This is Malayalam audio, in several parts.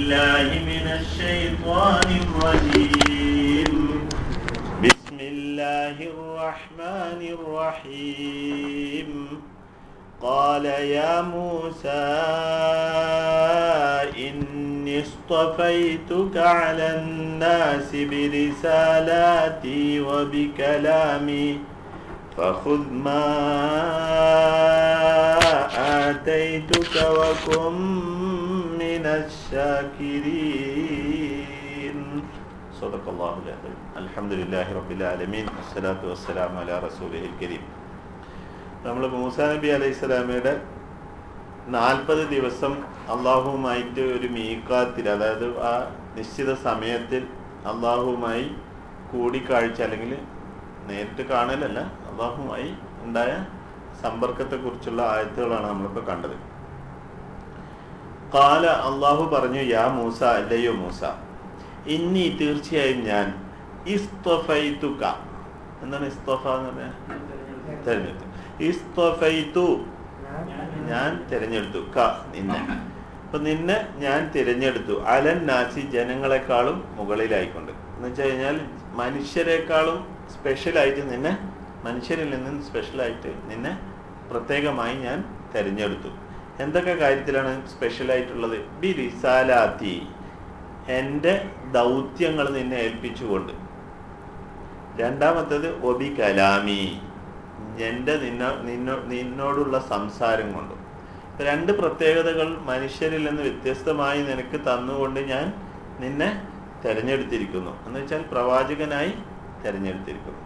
بالله من الشيطان الرجيم بسم الله الرحمن الرحيم قال يا موسى إني اصطفيتك على الناس برسالاتي وبكلامي فخذ ما آتيتك وكن من الشاكرين صدق الله العظيم الحمد لله رب العالمين والصلاة والسلام على رسوله الكريم നമ്മൾ മൂസ നബി അലൈഹി സ്വലാമയുടെ നാൽപ്പത് ദിവസം അള്ളാഹുവുമായിട്ട് ഒരു മീക്കാത്തിൽ അതായത് ആ നിശ്ചിത സമയത്തിൽ അള്ളാഹുവുമായി കൂടിക്കാഴ്ച അല്ലെങ്കിൽ നേരിട്ട് കാണലല്ല അള്ളാഹുമായി ഉണ്ടായ സമ്പർക്കത്തെക്കുറിച്ചുള്ള ആയത്തുകളാണ് നമ്മളിപ്പോൾ കണ്ടത് കാല അള്ളാഹു പറഞ്ഞു യാ മൂസ അല്ലയോ മൂസ ഇനി തീർച്ചയായും ഞാൻ ഇസ്തഫൈതുക എന്താണ് ഇസ്തഫ എന്ന് പറഞ്ഞാൽ തെരഞ്ഞെടുത്തു ഇസ്തഫൈതു ഞാൻ തിരഞ്ഞെടുത്തു ക നിന്നെ അപ്പൊ നിന്നെ ഞാൻ തിരഞ്ഞെടുത്തു അലൻ നാസി ജനങ്ങളെക്കാളും മുകളിലായിക്കൊണ്ട് എന്ന് വെച്ച് കഴിഞ്ഞാൽ മനുഷ്യരെക്കാളും സ്പെഷ്യലായിട്ട് നിന്നെ മനുഷ്യരിൽ നിന്നും സ്പെഷ്യലായിട്ട് നിന്നെ പ്രത്യേകമായി ഞാൻ തിരഞ്ഞെടുത്തു എന്തൊക്കെ കാര്യത്തിലാണ് സ്പെഷ്യലായിട്ടുള്ളത് ബി റിസാലാത്തി എൻ്റെ ദൗത്യങ്ങൾ നിന്നെ ഏൽപ്പിച്ചുകൊണ്ട് രണ്ടാമത്തത് ഒബി കലാമി എൻ്റെ നിന്ന നിന്നോ നിന്നോടുള്ള സംസാരം കൊണ്ടും രണ്ട് പ്രത്യേകതകൾ മനുഷ്യരിൽ നിന്ന് വ്യത്യസ്തമായി നിനക്ക് തന്നുകൊണ്ട് ഞാൻ നിന്നെ തെരഞ്ഞെടുത്തിരിക്കുന്നു എന്ന് വെച്ചാൽ പ്രവാചകനായി തെരഞ്ഞെടുത്തിരിക്കുന്നു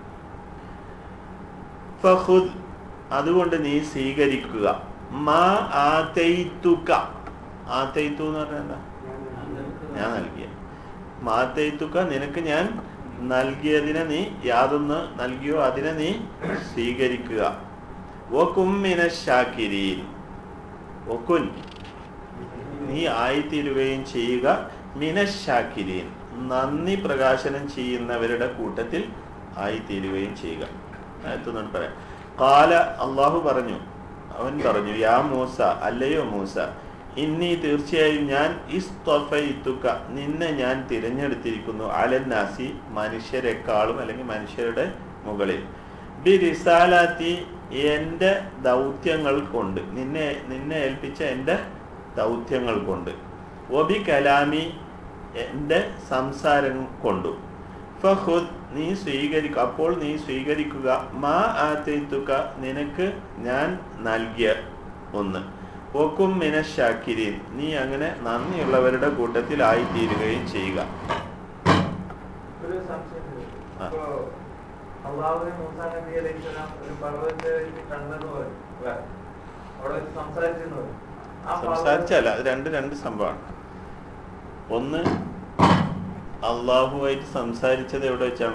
ഫഹുദ് അതുകൊണ്ട് നീ സ്വീകരിക്കുക മാ ആതൈത്തുക ആതൈത്തു എന്ന് പറഞ്ഞാൽ എന്താ ഞാൻ നൽകിയ മാതൈത്തുക നിനക്ക് ഞാൻ നൽകിയതിനെ നീ യാതൊന്ന് നൽകിയോ അതിനെ നീ സ്വീകരിക്കുക ഒക്കുമ്മിന ഷാക്കിരീൻ ഒക്കുൻ നീ ആയിത്തീരുകയും ചെയ്യുക മിനശാക്കിരീൻ നന്ദി പ്രകാശനം ചെയ്യുന്നവരുടെ കൂട്ടത്തിൽ ആയിത്തീരുകയും ചെയ്യുക എത്തുന്നുണ്ട് പറയാം കാല അള്ളാഹു പറഞ്ഞു അവൻ പറഞ്ഞു യാ മൂസ അല്ലയോ മൂസ ഇനി തീർച്ചയായും ഞാൻ ഇസ്തൊഫയിത്തുക നിന്നെ ഞാൻ തിരഞ്ഞെടുത്തിരിക്കുന്നു അലന്നാസി മനുഷ്യരെക്കാളും അല്ലെങ്കിൽ മനുഷ്യരുടെ മുകളിൽ ബി റിസാലാത്തി എൻ്റെ ദൗത്യങ്ങൾ കൊണ്ട് നിന്നെ നിന്നെ ഏൽപ്പിച്ച എൻ്റെ ദൗത്യങ്ങൾ കൊണ്ട് ഒബി കലാമി എൻ്റെ സംസാരം കൊണ്ടു ഫഹുദ് നീ സ്വീകരിക്കുക അപ്പോൾ നീ സ്വീകരിക്കുക മാ ആത്തേത്തുക നിനക്ക് ഞാൻ നൽകിയ ഒന്ന് ഒക്കും മിനശാക്കിരീൻ നീ അങ്ങനെ നന്ദിയുള്ളവരുടെ കൂട്ടത്തിൽ ആയിത്തീരുകയും ചെയ്യുക ഒരു സംശയം ആ. ഇപ്പോ അള്ളാഹുവിനെ മൂസാ നബി അലൈഹി സ്വലാം ഒരു പർവ്വതത്തിൽ കണ്ടെന്ന് പറയും അല്ലേ? അവിടെ വെച്ച് സംസാരിച്ചെന്ന് പറയും ആ പർവ്വതം- സംസാരിച്ചല്ല അത് രണ്ട് രണ്ട് സംഭവമാണ് ഒന്ന് അള്ളാഹുവായിട്ട് സംസാരിച്ചത് എവിടെ വെച്ചാണ്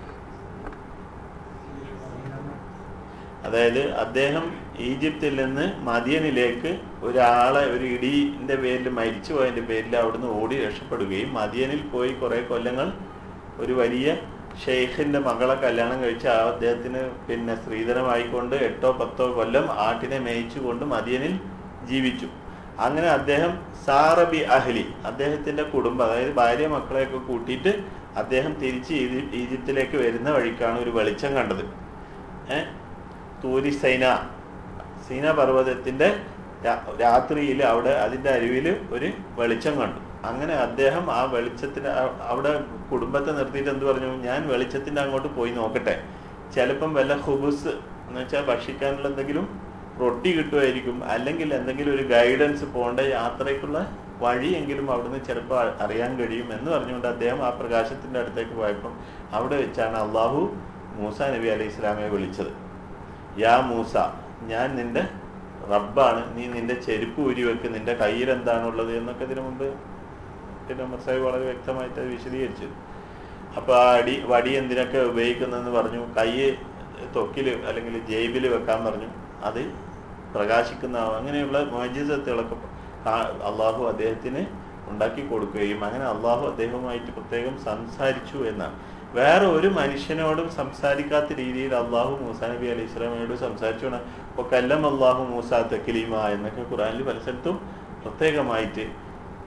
അതായത് അദ്ദേഹം ഈജിപ്തിൽ നിന്ന് മദിയനിലേക്ക് ഒരാളെ ഒരു ഇടിന്റെ പേരിൽ മരിച്ചു പോയതിന്റെ പേരിൽ അവിടുന്ന് ഓടി രക്ഷപ്പെടുകയും മദിയനിൽ പോയി കുറെ കൊല്ലങ്ങൾ ഒരു വലിയ ഷെയ്ഖിന്റെ മകളെ കല്യാണം കഴിച്ച് ആ അദ്ദേഹത്തിന് പിന്നെ സ്ത്രീധനമായിക്കൊണ്ട് എട്ടോ പത്തോ കൊല്ലം ആട്ടിനെ മേയിച്ചുകൊണ്ട് മദിയനിൽ ജീവിച്ചു അങ്ങനെ അദ്ദേഹം സാറബി അഹ്ലി അദ്ദേഹത്തിന്റെ കുടുംബം അതായത് ഭാര്യ മക്കളെയൊക്കെ കൂട്ടിയിട്ട് അദ്ദേഹം തിരിച്ച് ഈജി- ഈജിപ്തിലേക്ക് വരുന്ന വഴിക്കാണ് ഒരു വെളിച്ചം കണ്ടത് ഏഹ് തൂരി സൈന സീന പർവ്വതത്തിന്റെ രാത്രിയിൽ അവിടെ അതിന്റെ അരുവിൽ ഒരു വെളിച്ചം കണ്ടു അങ്ങനെ അദ്ദേഹം ആ വെളിച്ചത്തിന് അ- അവിടെ കുടുംബത്തെ നിർത്തിയിട്ട് എന്ത് പറഞ്ഞു ഞാൻ വെളിച്ചത്തിന്റെ അങ്ങോട്ട് പോയി നോക്കട്ടെ ചിലപ്പം വല്ല ഹുബുസ് എന്ന് വെച്ചാൽ ഭക്ഷിക്കാനുള്ള എന്തെങ്കിലും റൊട്ടി കിട്ടുമായിരിക്കും അല്ലെങ്കിൽ എന്തെങ്കിലും ഒരു ഗൈഡൻസ് പോകേണ്ട യാത്രയ്ക്കുള്ള വഴിയെങ്കിലും അവിടുന്ന് ചിലപ്പോൾ അ- അറിയാൻ കഴിയും എന്ന് പറഞ്ഞുകൊണ്ട് അദ്ദേഹം ആ പ്രകാശത്തിന്റെ അടുത്തേക്ക് പോയപ്പം അവിടെ വെച്ചാണ് അള്ളാഹു മൂസ നബി അലൈഹി ഇസ്ലാമെ വിളിച്ചത് യാ മൂസ ഞാൻ നിന്റെ റബ്ബാണ് നീ നിന്റെ ചെരുപ്പ് ഊരി വെക്ക് നിന്റെ കയ്യിൽ എന്താണുള്ളത് എന്നൊക്കെ ഇതിനു മുമ്പ് പിന്നെ മസായി വളരെ വ്യക്തമായിട്ട് അത് വിശദീകരിച്ചു അപ്പൊ ആ അടി വടി എന്തിനൊക്കെ ഉപയോഗിക്കുന്നതെന്ന് പറഞ്ഞു കൈ തൊക്കില് അല്ലെങ്കിൽ ജേബിൽ വെക്കാൻ പറഞ്ഞു അത് പ്രകാശിക്കുന്ന അങ്ങനെയുള്ള മോജിസത്തുകളൊക്കെ അള്ളാഹു അദ്ദേഹത്തിന് ഉണ്ടാക്കി കൊടുക്കുകയും അങ്ങനെ അള്ളാഹു അദ്ദേഹവുമായിട്ട് പ്രത്യേകം സംസാരിച്ചു എന്നാണ് വേറെ ഒരു മനുഷ്യനോടും സംസാരിക്കാത്ത രീതിയിൽ അള്ളാഹു മൂസ നബി അലൈഹി സ്വലാമയോട് സംസാരിച്ചു അപ്പോൾ കല്ലം അള്ളാഹു മൂസ തക്കിലീമ എന്നൊക്കെ ഖുറാനിൽ പല സ്ഥലത്തും പ്രത്യേകമായിട്ട്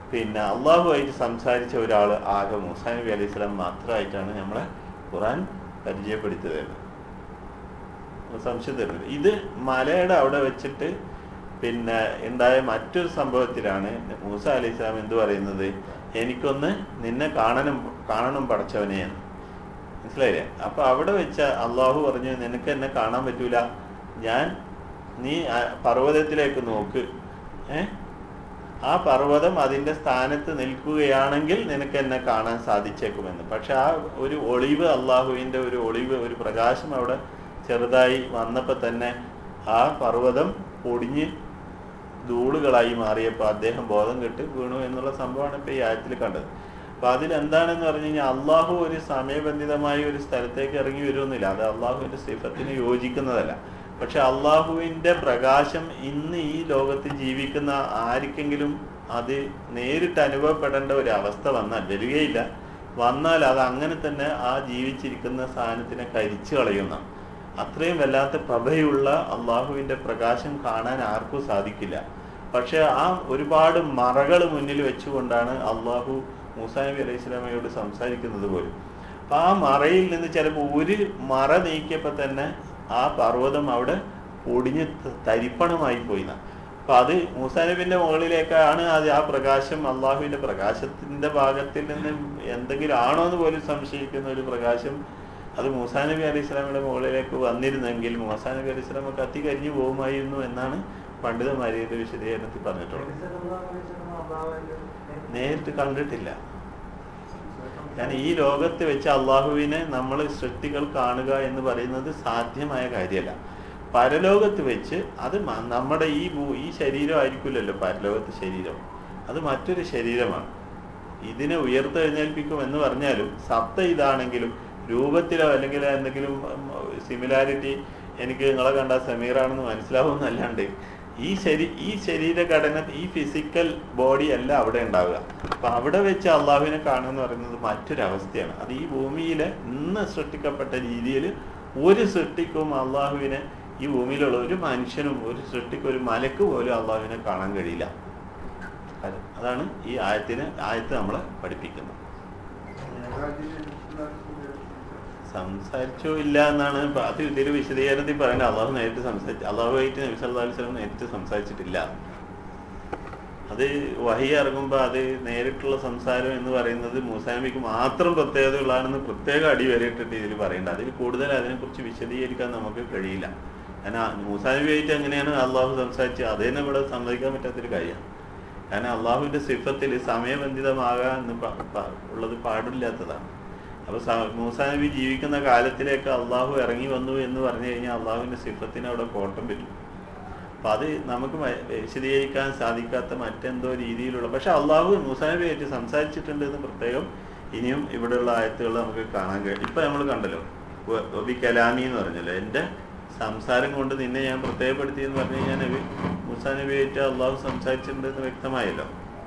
പിന്നെ അള്ളാഹുമായിട്ട് സംസാരിച്ച ഒരാൾ ആകെ മൂസ നബി അലൈഹി സ്വലാം മാത്രമായിട്ടാണ് നമ്മളെ ഖുറാൻ പരിചയപ്പെടുത്തി തരുന്നത് സംശയം തരുന്നത് ഇത് മലയുടെ അവിടെ വെച്ചിട്ട് പിന്നെ ഉണ്ടായ മറ്റൊരു സംഭവത്തിലാണ് മൂസ അലൈഹി സ്വലാം എന്ത് പറയുന്നത് എനിക്കൊന്ന് നിന്നെ കാണണം കാണണം പടച്ചവനെ എന്ന് മനസ്സിലായില്ലേ അപ്പൊ അവിടെ വെച്ച അള്ളാഹു പറഞ്ഞു നിനക്ക് എന്നെ കാണാൻ പറ്റൂല ഞാൻ നീ ആ പർവ്വതത്തിലേക്ക് നോക്ക് ഏ ആ പർവ്വതം അതിന്റെ സ്ഥാനത്ത് നിൽക്കുകയാണെങ്കിൽ നിനക്ക് എന്നെ കാണാൻ സാധിച്ചേക്കുമെന്ന് പക്ഷെ ആ ഒരു ഒളിവ് അള്ളാഹുവിന്റെ ഒരു ഒളിവ് ഒരു പ്രകാശം അവിടെ ചെറുതായി വന്നപ്പോൾ തന്നെ ആ പർവ്വതം പൊടിഞ്ഞ് ധൂളുകളായി മാറിയപ്പോൾ അദ്ദേഹം ബോധം കെട്ട് വീണു എന്നുള്ള സംഭവമാണ് ഇപ്പൊ ഈ ആയത്തിൽ കണ്ടത് അപ്പൊ അതിലെന്താണെന്ന് പറഞ്ഞു കഴിഞ്ഞാൽ അള്ളാഹു ഒരു സമയബന്ധിതമായ ഒരു സ്ഥലത്തേക്ക് ഇറങ്ങി വരുമെന്നില്ല അത് അള്ളാഹുവിന്റെ സിഫത്തിന് യോജിക്കുന്നതല്ല പക്ഷെ അള്ളാഹുവിന്റെ പ്രകാശം ഇന്ന് ഈ ലോകത്ത് ജീവിക്കുന്ന ആർക്കെങ്കിലും അത് നേരിട്ട് അനുഭവപ്പെടേണ്ട ഒരു അവസ്ഥ വന്നാൽ വരികയില്ല വന്നാൽ അത് അങ്ങനെ തന്നെ ആ ജീവിച്ചിരിക്കുന്ന സാധനത്തിനെ കരിച്ചു കളയുന്ന അത്രയും വല്ലാത്ത പ്രഭയുള്ള അള്ളാഹുവിന്റെ പ്രകാശം കാണാൻ ആർക്കും സാധിക്കില്ല പക്ഷെ ആ ഒരുപാട് മറകൾ മുന്നിൽ വെച്ചുകൊണ്ടാണ് അള്ളാഹു മൂസാ നബി അലൈഹി സ്വലാമയോട് സംസാരിക്കുന്നത് പോലും അപ്പൊ ആ മറയിൽ നിന്ന് ചിലപ്പോൾ ഒരു മറ നീക്കിയപ്പോൾ തന്നെ ആ പർവ്വതം അവിടെ പൊടിഞ്ഞ് ത- തരിപ്പണമായി പോയി എന്നാ. അപ്പൊ അത് മൂസാ നബിന്റെ മുകളിലേക്കാണ് അത് ആ പ്രകാശം അള്ളാഹുവിന്റെ പ്രകാശത്തിന്റെ ഭാഗത്തിൽ നിന്ന് എന്തെങ്കിലും ആണോ എന്ന് പോലും സംശയിക്കുന്ന ഒരു പ്രകാശം അത് മൂസാ നബി അലൈഹി സ്വലാമിയുടെ മുകളിലേക്ക് വന്നിരുന്നെങ്കിൽ മൂസാ നബി അലൈഹി സ്വലാം കത്തി കരിഞ്ഞു പോകുമായിരുന്നു എന്നാണ് പണ്ഡിതന്മാരുടെ വിശദീകരണത്തിൽ പറഞ്ഞിട്ടുള്ളത് നേരിട്ട് കണ്ടിട്ടില്ല ഞാൻ ഈ ലോകത്ത് വെച്ച് അള്ളാഹുവിനെ നമ്മൾ സൃഷ്ടികൾ കാണുക എന്ന് പറയുന്നത് സാധ്യമായ കാര്യമല്ല പരലോകത്ത് വെച്ച് അത് മ- നമ്മുടെ ഈ ഭൂ- ഈ ശരീരം ആയിരിക്കില്ലല്ലോ പരലോകത്ത് ശരീരം അത് മറ്റൊരു ശരീരമാണ് ഇതിനെ ഉയർത്തെഴുന്നേൽപ്പിക്കും എന്ന് പറഞ്ഞാലും സത്ത ഇതാണെങ്കിലും രൂപത്തിലോ അല്ലെങ്കിൽ എന്തെങ്കിലും സിമിലാരിറ്റി എനിക്ക് നിങ്ങളെ കണ്ട സമീറാണെന്ന് മനസ്സിലാവുന്നല്ലാണ്ട് ഈ ശരീ ഈ ശരീരഘടന ഈ ഫിസിക്കൽ ബോഡി അല്ല അവിടെ ഉണ്ടാവുക അപ്പൊ അവിടെ വെച്ച് അള്ളാഹുവിനെ കാണുക എന്ന് പറയുന്നത് മറ്റൊരവസ്ഥയാണ് അത് ഈ ഭൂമിയിലെ ഇന്ന് സൃഷ്ടിക്കപ്പെട്ട രീതിയിൽ ഒരു സൃഷ്ടിക്കും അള്ളാഹുവിനെ ഈ ഭൂമിയിലുള്ള ഒരു മനുഷ്യനും ഒരു സൃഷ്ടിക്കും ഒരു മലക്ക് പോലും അള്ളാഹുവിനെ കാണാൻ കഴിയില്ല അത് അതാണ് ഈ ആയത്തിന് ആയത്ത് നമ്മളെ പഠിപ്പിക്കുന്നത് സംസാരിച്ചോ ഇല്ല എന്നാണ് ഇപ്പൊ അത് ഇതിൽ വിശദീകരണത്തിൽ പറയുന്നത് അള്ളാഹു നേരിട്ട് സംസാരിച്ചു അള്ളാഹുമായിട്ട് നബി സല്ലല്ലാഹു അലൈഹി വസല്ലം നേരിട്ട് സംസാരിച്ചിട്ടില്ല അത് വഹി ഇറങ്ങുമ്പോൾ അത് നേരിട്ടുള്ള സംസാരം എന്ന് പറയുന്നത് മൂസാനബിക്ക് മാത്രം പ്രത്യേകതകളാണെന്ന് പ്രത്യേക അടി വരെയിട്ടിട്ട് ഇതിൽ പറയേണ്ട അതിൽ കൂടുതൽ അതിനെക്കുറിച്ച് വിശദീകരിക്കാൻ നമുക്ക് കഴിയില്ല കാരണം മൂസാനബിയായിട്ട് എങ്ങനെയാണ് അള്ളാഹു സംസാരിച്ചത് അത് തന്നെ ഇവിടെ സമ്മതിക്കാൻ പറ്റാത്തൊരു കാര്യമാണ് കാരണം അള്ളാഹുവിന്റെ സിഫത്തിൽ സമയബന്ധിതമാകാൻ എന്ന് പ- പ- ഉള്ളത് പാടില്ലാത്തതാണ് അപ്പൊ സ- മൂസാ നബി ജീവിക്കുന്ന കാലത്തിലേക്ക് അള്ളാഹു ഇറങ്ങി വന്നു എന്ന് പറഞ്ഞു കഴിഞ്ഞാൽ അള്ളാഹുവിന്റെ സിഫത്തിന് അവിടെ കോട്ടം പറ്റും അപ്പൊ അത് നമുക്ക് മ- വിശദീകരിക്കാൻ സാധിക്കാത്ത മറ്റെന്തോ രീതിയിലുള്ള പക്ഷെ അള്ളാഹു മൂസാ നബി ആയിട്ട് സംസാരിച്ചിട്ടുണ്ട് എന്ന് പ്രത്യേകം ഇനിയും ഇവിടെയുള്ള ആയത്തുകൾ നമുക്ക് കാണാൻ കഴിയും ഇപ്പൊ നമ്മൾ കണ്ടല്ലോ വ- വബി കലാമി എന്ന് പറഞ്ഞല്ലോ എന്റെ സംസാരം കൊണ്ട് നിന്നെ ഞാൻ പ്രത്യേകപ്പെടുത്തി എന്ന് പറഞ്ഞു കഴിഞ്ഞാൽ നബി മൂസാ നബി ആയിട്ട് അള്ളാഹു സംസാരിച്ചിട്ടുണ്ട് എന്ന് വ്യക്തമായല്ലോ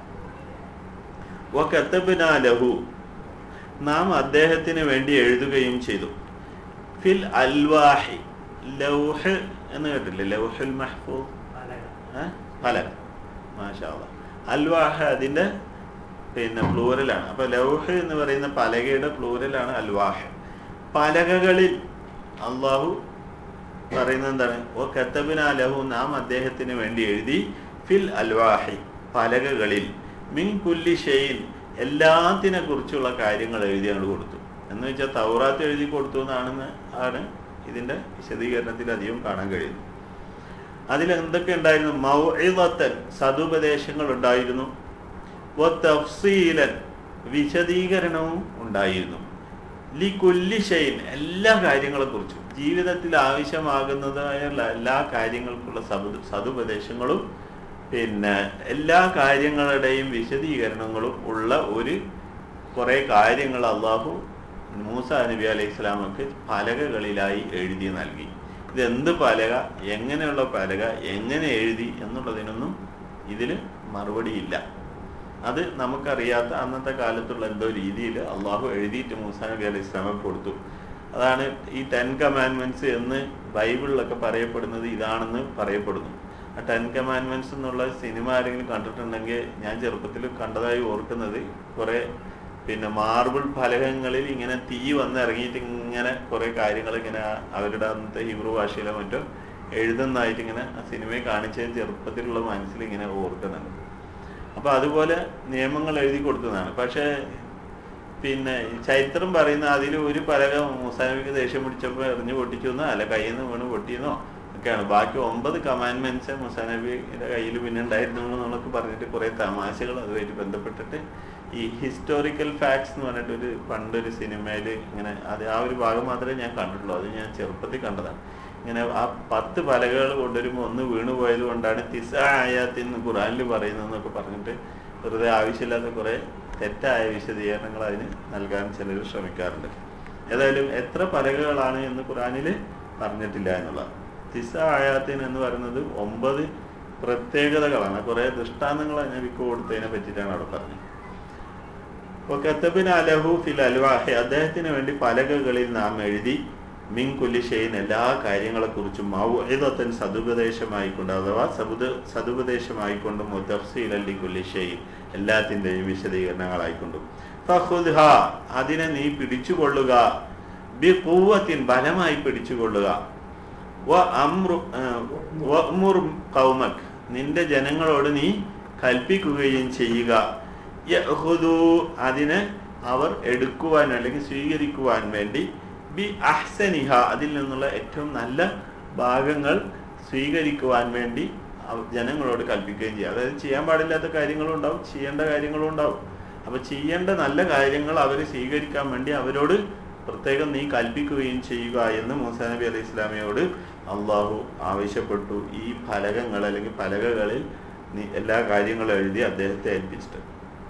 വക്കത്തബിനാ ലഹു നാം അദ്ദേഹത്തിന് വേണ്ടി എഴുതുകയും ചെയ്തു ഫിൽ അൽവാഹി ലൗഹ് എന്ന് കേട്ടില്ലേ ലൗഹുൽ മഹ്ഫൂസ് ഏ? ഫലക മാഷാ അല്ലാ. അൽവാഹ് അതിന്റെ പിന്നെ പ്ലൂറലാണ് അപ്പൊ ലൗഹ് എന്ന് പറയുന്ന പലകയുടെ പ്ലൂറലാണ് അൽവാഹ് പലകകളിൽ അള്ളാഹു പറയുന്നത് എന്താണ് ഓ കത്തബിന ലഹു നാം അദ്ദേഹത്തിന് വേണ്ടി എഴുതി ഫിൽ അൽവാഹി പലകകളിൽ മിൻ കുല്ലി ഷെയ്ൻ എല്ലാത്തിനെ കുറിച്ചുള്ള കാര്യങ്ങൾ എഴുതി അങ്ങോട്ട് കൊടുത്തു എന്ന് വെച്ചാൽ തൗറാത്ത് എഴുതി കൊടുത്തു എന്നാണെന്ന് ആണ് ഇതിന്റെ വിശദീകരണത്തിൽ അധികം കാണാൻ കഴിയുന്നത് അതിൽ എന്തൊക്കെ ഉണ്ടായിരുന്നു മൗഇളത്തൻ സതുപദേശങ്ങൾ ഉണ്ടായിരുന്നു വ തഫ്സീലൻ വിശദീകരണവും ഉണ്ടായിരുന്നു ലി കുല്ലി ഷൈൻ എല്ലാ കാര്യങ്ങളെ കുറിച്ചും ജീവിതത്തിൽ ആവശ്യമാകുന്നതായ എല്ലാ കാര്യങ്ങൾക്കുള്ള സതു സതുപദേശങ്ങളും പിന്നെ എല്ലാ കാര്യങ്ങളുടെയും വിശദീകരണങ്ങളും ഉള്ള ഒരു കുറെ കാര്യങ്ങൾ അള്ളാഹു മൂസ നബി അലൈഹി സ്വലാമക്ക് പലകകളിലായി എഴുതി നൽകി ഇതെന്ത് പലക എങ്ങനെയുള്ള പലക എങ്ങനെ എഴുതി എന്നുള്ളതിനൊന്നും ഇതിൽ മറുപടിയില്ല അത് നമുക്കറിയാത്ത അന്നത്തെ കാലത്തുള്ള എന്തോ രീതിയിൽ അള്ളാഹു എഴുതിയിട്ട് മൂസ നബി അലൈഹി സ്വലാമക്ക് കൊടുത്തു അതാണ് ഈ ടെൻ കമാൻഡ്മെന്റ്സ് എന്ന് ബൈബിളിലൊക്കെ പറയപ്പെടുന്നത് ഇതാണെന്ന് പറയപ്പെടുന്നു ആ ടെൻ കമാൻഡ്മെന്റ്സ് എന്നുള്ള സിനിമ ആരെങ്കിലും കണ്ടിട്ടുണ്ടെങ്കിൽ ഞാൻ ചെറുപ്പത്തിൽ കണ്ടതായി ഓർക്കുന്നത് കുറെ പിന്നെ മാർബിൾ ഫലകങ്ങളിൽ ഇങ്ങനെ തീ വന്നിറങ്ങിയിട്ട് ഇങ്ങനെ കുറെ കാര്യങ്ങൾ ഇങ്ങനെ അവരുടെ അന്നത്തെ ഹിബ്രു ഭാഷയിലോ മറ്റോ എഴുതുന്നതായിട്ട് ഇങ്ങനെ ആ സിനിമയെ കാണിച്ച ചെറുപ്പത്തിലുള്ള മനസ്സിൽ ഇങ്ങനെ ഓർക്കുന്നുണ്ട് അപ്പൊ അതുപോലെ നിയമങ്ങൾ എഴുതി കൊടുത്തതാണ് പക്ഷേ പിന്നെ ചരിത്രം പറയുന്ന അതിൽ ഒരു പലക മുസാനബിക്ക് ദേഷ്യം പിടിച്ചപ്പോൾ എറിഞ്ഞു പൊട്ടിച്ചു എന്നോ അല്ല കയ്യിൽ നിന്ന് വീണ് പൊട്ടിയെന്നോ ഒക്കെയാണ് ബാക്കി ഒമ്പത് കമാൻഡ്മെന്റ്സ് മുസാനബിയുടെ കയ്യിൽ പിന്നെ ഉണ്ടായിരുന്നു എന്നൊക്കെ പറഞ്ഞിട്ട് കുറെ തമാശകൾ അതുമായിട്ട് ബന്ധപ്പെട്ടിട്ട് ഈ ഹിസ്റ്റോറിക്കൽ ഫാക്ട്സ് എന്ന് പറഞ്ഞിട്ട് ഒരു പണ്ടൊരു സിനിമയിൽ ഇങ്ങനെ അത് ആ ഒരു ഭാഗം മാത്രമേ ഞാൻ കണ്ടിട്ടുള്ളൂ അത് ഞാൻ ചെറുപ്പത്തിൽ കണ്ടതാണ് ഇങ്ങനെ ആ പത്ത് പലകകൾ കൊണ്ടുവരുമ്പോൾ ഒന്ന് വീണു പോയത് കൊണ്ടാണ് തിസ ആയാത്തിന്ന് ഖുറാനിൽ പറയുന്നതെന്നൊക്കെ പറഞ്ഞിട്ട് വെറുതെ ആവശ്യമില്ലാത്ത കുറെ തെറ്റായ വിശദീകരണങ്ങൾ അതിന് നൽകാൻ ചിലർ ശ്രമിക്കാറുണ്ട് ഏതായാലും എത്ര പലകകളാണ് എന്ന് ഖുറാനിൽ പറഞ്ഞിട്ടില്ല എന്നുള്ളതാണ് തിസ ആയാത്തിന് എന്ന് പറയുന്നത് ഒമ്പത് പ്രത്യേകതകളാണ് കുറെ ദൃഷ്ടാന്തങ്ങൾ നബിക്ക് കൊടുത്തതിനെ പറ്റിയിട്ടാണ് അവിടെ പറഞ്ഞത് കത്തബിൻ അലഹു ഫിൽ അൽവാഹി അദ്ദേഹത്തിന് വേണ്ടി പലകകളിൽ നാം എഴുതി മിൻ കുല്ലിഷയിൻ എല്ലാ കാര്യങ്ങളെക്കുറിച്ചും മൗഇദത്തൻ സതുപദേശമായിക്കൊണ്ട് അഥവാ സബുദ സതുപദേശമായിക്കൊണ്ടും തഫ്സീലല്ലി കുല്ലിഷയിൻ എല്ലാത്തിൻ്റെയും വിശദീകരണങ്ങളായിക്കൊണ്ടും ഫഹുദ്ഹ അതിനെ നീ പിടിച്ചുകൊള്ളുക ബി കൂവത്തിൻ ബലമായി പിടിച്ചുകൊള്ളുക വ അമ്രു വഅ്മുർ ഖൗമക് നിന്റെ ജനങ്ങളോട് നീ കൽപ്പിക്കുകയും ചെയ്യുക യഹുദു അതിനെ അവർ എടുക്കുവാൻ അല്ലെങ്കിൽ സ്വീകരിക്കുവാൻ വേണ്ടി ബി അഹ്സനിഹ അതിൽ നിന്നുള്ള ഏറ്റവും നല്ല ഭാഗങ്ങൾ സ്വീകരിക്കുവാൻ വേണ്ടി അവ- ജനങ്ങളോട് കൽപ്പിക്കുകയും ചെയ്യുക അതായത് ചെയ്യാൻ പാടില്ലാത്ത കാര്യങ്ങളും ഉണ്ടാവും ചെയ്യേണ്ട കാര്യങ്ങളും ഉണ്ടാവും അപ്പൊ ചെയ്യേണ്ട നല്ല കാര്യങ്ങൾ അവർ സ്വീകരിക്കാൻ വേണ്ടി അവരോട് പ്രത്യേകം നീ കൽപ്പിക്കുകയും ചെയ്യുക എന്ന് മൂസാ നബി അലൈഹി ഇസ്ലാമിയോട് അള്ളാഹു ആവശ്യപ്പെട്ടു ഈ ഫലകങ്ങൾ അല്ലെങ്കിൽ പലകകളിൽ നീ എല്ലാ കാര്യങ്ങളും എഴുതി അദ്ദേഹത്തെ ഏൽപ്പിച്ചിട്ട്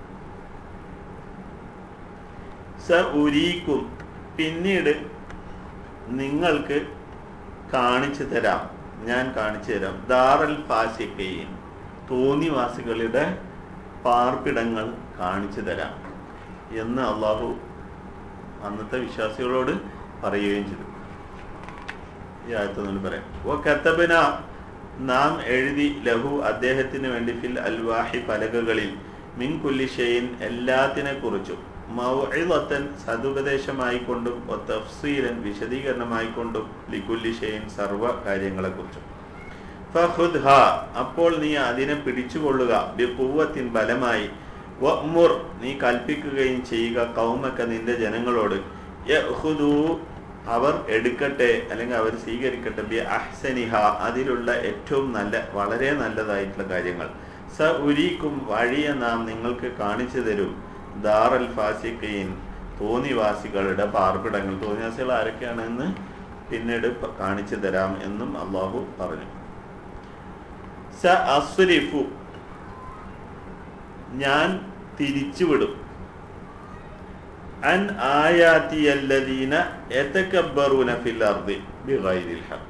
സ ഉരീക്കും പിന്നീട് നിങ്ങൾക്ക് കാണിച്ചു തരാം ഞാൻ കാണിച്ചു തരാം ദാറൽ ഫാസിക്കയും തോന്നിവാസികളുടെ പാർപ്പിടങ്ങൾ കാണിച്ചു തരാം എന്ന് അള്ളാഹു അന്നത്തെ വിശ്വാസികളോട് പറയുകയും ചെയ്തു ഈ ആയത്തൊന്നും പറയാം ഓ കത്തബന നാം എഴുതി ലഹു അദ്ദേഹത്തിന് വേണ്ടി ഫിൽ അൽവാഹി പലകകളിൽ മിൻ കുല്ലിഷയിൻ എല്ലാത്തിനെ കുറിച്ചും മൗഇളത്തൻ സതുപദേശമായിക്കൊണ്ടും തഫ്സീലൻ വിശദീകരണമായിക്കൊണ്ടും ലിക്കുല്ലിഷയിൻ സർവ കാര്യങ്ങളെക്കുറിച്ചും ഫഹുദ്ഹ അപ്പോൾ നീ അതിനെ പിടിച്ചുകൊള്ളുക ബിഖുവത്തിൻ ബലമായി വഅ്മുർ നീ കൽപ്പിക്കുകയും ചെയ്യുക കൗമക്ക നിന്റെ ജനങ്ങളോട് യഖുദു അവർ എടുക്കട്ടെ അല്ലെങ്കിൽ അവർ സ്വീകരിക്കട്ടെ ബി അഹ്സനിഹ അതിലുള്ള ഏറ്റവും നല്ല വളരെ നല്ലതായിട്ടുള്ള കാര്യങ്ങൾ സ ഉരീക്കും വഴിയെ നാം നിങ്ങൾക്ക് കാണിച്ചു തരും ദാറൽ ഫാസിഖീൻ തോന്നിവാസികളുടെ പാർപ്പിടങ്ങൾ തോന്നിവാസികൾ ആരൊക്കെയാണെന്ന് പിന്നീട് പ- കാണിച്ചു തരാം എന്നും അള്ളാഹു പറഞ്ഞു സ അസ്രിഫു ഞാൻ തിരിച്ചുവിടും അൻ ആയാത്തിയല്ലദീന യതകബ്ബറൂന ഫിൽ അർദി ബിഗൈരിൽ ഹഖ്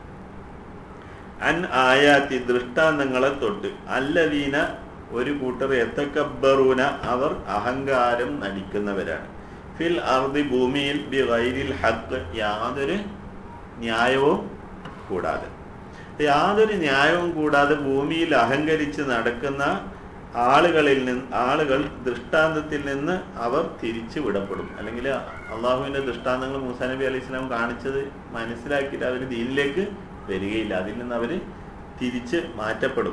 അൻ ആയാത്തി ദൃഷ്ടാന്തങ്ങളെ തൊട്ട് അല്ലദീന ഒരു കൂട്ടർ യതകബ്ബറൂന അവർ അഹങ്കാരം നടിക്കുന്നവരാണ് ഫിൽ അർദി ഭൂമിയിൽ ബിഗൈരിൽ ഹഖ് യാതൊരു ന്യായവും കൂടാതെ യാതൊരു ന്യായവും കൂടാതെ ഭൂമിയിൽ അഹങ്കരിച്ച് നടക്കുന്ന ആളുകളിൽ നിന്ന് ആളുകൾ ദൃഷ്ടാന്തത്തിൽ നിന്ന് അവർ തിരിച്ചു വിടപ്പെടും അല്ലെങ്കിൽ അള്ളാഹുവിന്റെ ദൃഷ്ടാന്തങ്ങൾ മൂസാ നബി അലൈഹി സ്വലാം കാണിച്ചത് മനസ്സിലാക്കിയിട്ട് അവർ ദീനിലേക്ക് വരികയില്ല അതിൽ നിന്ന് അവർ തിരിച്ച് മാറ്റപ്പെടും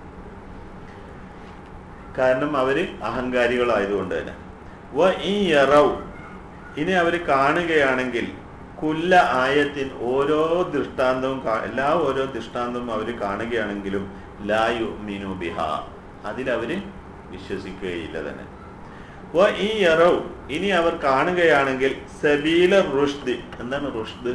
കാരണം അവര് അഹങ്കാരികളായതുകൊണ്ട് തന്നെ വ ഈ യറൗ ഇനി അവർ കാണുകയാണെങ്കിൽ കുല്ല ആയത്തിൻ ഓരോ ദൃഷ്ടാന്തവും കാ- എല്ലാ ഓരോ ദൃഷ്ടാന്തവും അവർ കാണുകയാണെങ്കിലും ലായു മീനു ബിഹ അതിലവര് വിശ്വസിക്കുകയില്ല തന്നെ വ ഈ യറൗ ഇനി അവർ കാണുകയാണെങ്കിൽ സബീല റുഷ്ദ് എന്താണ് റുഷ്ദ്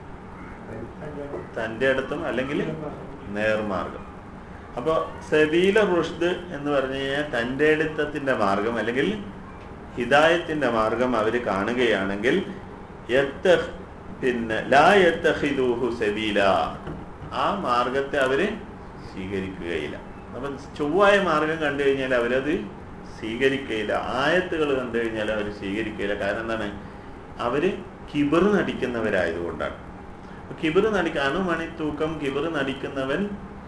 തന്റെ അടുത്തും അല്ലെങ്കിൽ നേർമാർഗം അപ്പൊ സബീല റുഷ്ദ് എന്ന് പറഞ്ഞു കഴിഞ്ഞാൽ തന്റെ അടുത്തത്തിന്റെ മാർഗം അല്ലെങ്കിൽ ഹിദായത്തിന്റെ മാർഗം അവർ കാണുകയാണെങ്കിൽ യത്ത- പിന്നെ ലാ യത്തഹിദൂഹു സബീല ആ മാർഗത്തെ അവര് സ്വീകരിക്കുകയില്ല അപ്പൊ ചൊവ്വായ മാർഗം കണ്ടു കഴിഞ്ഞാൽ അവരത് സ്വീകരിക്കുകയില്ല ആയത്തുകൾ കണ്ടു കഴിഞ്ഞാൽ അവർ സ്വീകരിക്കുകയില്ല കാരണം എന്താണ് അവര് കിബർ നടിക്കുന്നവരായതുകൊണ്ടാണ് കിബിർ നടിക്ക അണുമണി തൂക്കം കിബിർ നടിക്കുന്നവൻ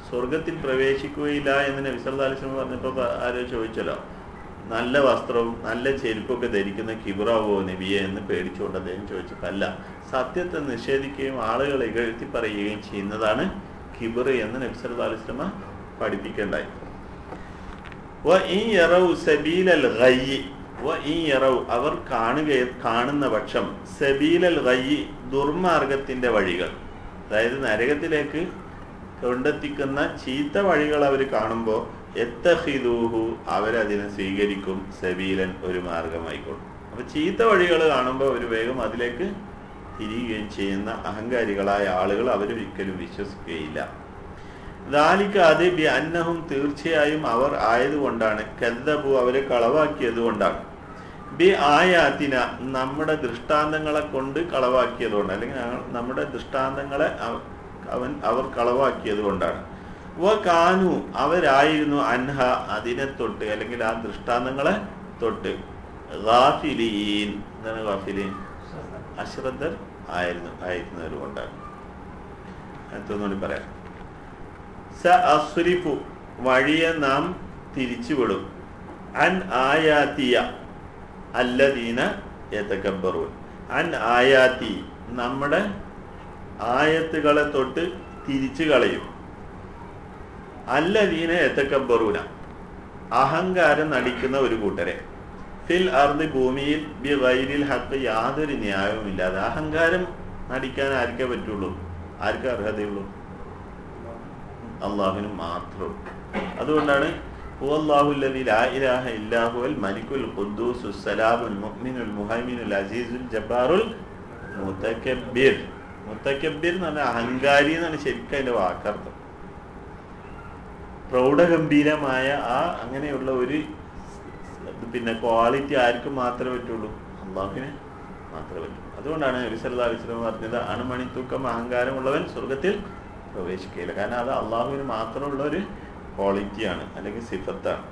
സ്വർഗത്തിൽ പ്രവേശിക്കുകയില്ല എന്ന് നബി സല്ലല്ലാഹു അലൈഹി വസല്ലം പറഞ്ഞപ്പോൾ ആരോ ചോദിച്ചല്ലോ നല്ല വസ്ത്രവും നല്ല ചെരുപ്പൊക്കെ ധരിക്കുന്ന കിബറാവോ നബിയെ എന്ന് പേടിച്ചുകൊണ്ട് അദ്ദേഹം ചോദിച്ചപ്പോൾ അല്ല സത്യത്തെ നിഷേധിക്കുകയും ആളുകളെ ഇകഴ്ത്തി പറയുകയും ചെയ്യുന്നതാണ് കിബർ എന്ന് നബി സല്ലല്ലാഹു അലൈഹി വസല്ലം പഠിപ്പിക്കേണ്ടായി വഇൻ യറൗ സബീലൽ ഗയ്യി വഇൻ യറൗ അവർ കാണുക കാണുന്ന പക്ഷം സബീലൽ ഗയ്യി ദുർമാർഗത്തിന്റെ വഴികൾ അതായത് നരകത്തിലേക്ക് കൊണ്ടെത്തിക്കുന്ന ചീത്ത വഴികൾ അവർ കാണുമ്പോൾ എത്തഹിദൂഹു അവരതിനെ സ്വീകരിക്കും സബീലൻ ഒരു മാർഗമായിക്കോളും അപ്പൊ ചീത്ത വഴികൾ കാണുമ്പോൾ അവർ വേഗം അതിലേക്ക് തിരിയുകയും ചെയ്യുന്ന അഹങ്കാരികളായ ആളുകൾ അവരൊരിക്കലും വിശ്വസിക്കുകയില്ല ദാലിക്ക് അത് ബി അന്നഹും തീർച്ചയായും അവർ ആയതുകൊണ്ടാണ് കദ്ദബു അവരെ കളവാക്കിയത് കൊണ്ടാണ് ബി ആയാത്തിന നമ്മുടെ ദൃഷ്ടാന്തങ്ങളെ കൊണ്ട് കളവാക്കിയത് കൊണ്ട് അല്ലെങ്കിൽ ഞങ്ങൾ- നമ്മുടെ ദൃഷ്ടാന്തങ്ങളെ അവ- അവൻ അവർ കളവാക്കിയത് കൊണ്ടാണ് വ കാനു അവരായിരുന്നു അൻഹ അതിനെ തൊട്ട് അല്ലെങ്കിൽ ആ ദൃഷ്ടാന്തങ്ങളെ തൊട്ട് ഗാഫിലീൻ എന്താണ് ഗാഫിലീൻ അശ്രദ്ധർ ആയിരുന്നു ആയിരുന്നത് കൊണ്ടാണ് അടുത്തൊന്നുകൂടി പറയാം സ അസ്രിഫു വഴിയെ നാം തിരിച്ചുവിടും അൻ ആയാത്തിയ അല്ലദീന യതകബ്ബറൂൻ അൻ ആയാത്തി നമ്മുടെ ആയത്തുകളെ തൊട്ട് തിരിച്ചു കളയും അല്ലദീന യതകബ്ബറൂന അഹങ്കാരം നടിക്കുന്ന ഒരു കൂട്ടരെ ഫിൽ അർദ് ഭൂമിയിൽ ബി ഗൈരിൽ ഹക്ക് യാതൊരു ന്യായവുമില്ലാതെ അഹങ്കാരം നടിക്കാൻ ആർക്കേ പറ്റുള്ളൂ ആർക്കേ അർഹതയുള്ളൂ അള്ളാഹുവിന് മാത്രം അതുകൊണ്ടാണ് ഹുവല്ലാഹുല്ലദി ലാ ഇലാഹ ഇല്ലാഹുവൽ മലിക്കുൽ ഖുദ്ദൂസ് സലാമുൽ മുഅ്മിനുൽ മുഹൈമിനുൽ അസീസുൽ ജബ്ബാറുൽ മുതകബ്ബിർ മുതകബ്ബിർ എന്ന് പറഞ്ഞാൽ അഹങ്കാരി എന്നാണ് ശരിക്കും അതിന്റെ വാക്കർത്ഥം പ്രൗഢഗംഭീരമായ ആ അങ്ങനെയുള്ള ഒരു ഇത് പിന്നെ ക്വാളിറ്റി ആർക്ക് മാത്രമേ പറ്റുള്ളൂ അള്ളാഹുവിന് മാത്രമേ പറ്റൂ അതുകൊണ്ടാണ് നബി സല്ലല്ലാഹു അലൈഹി വസല്ലം പറഞ്ഞത് അണുമണിത്തൂക്കം അഹങ്കാരമുള്ളവൻ സ്വർഗത്തിൽ പ്രവേശിക്കുകയില്ല കാരണം അത് അള്ളാഹുവിന് മാത്രമുള്ള ഒരു ക്വാളിറ്റിയാണ് അല്ലെങ്കിൽ സിഫത്താണ്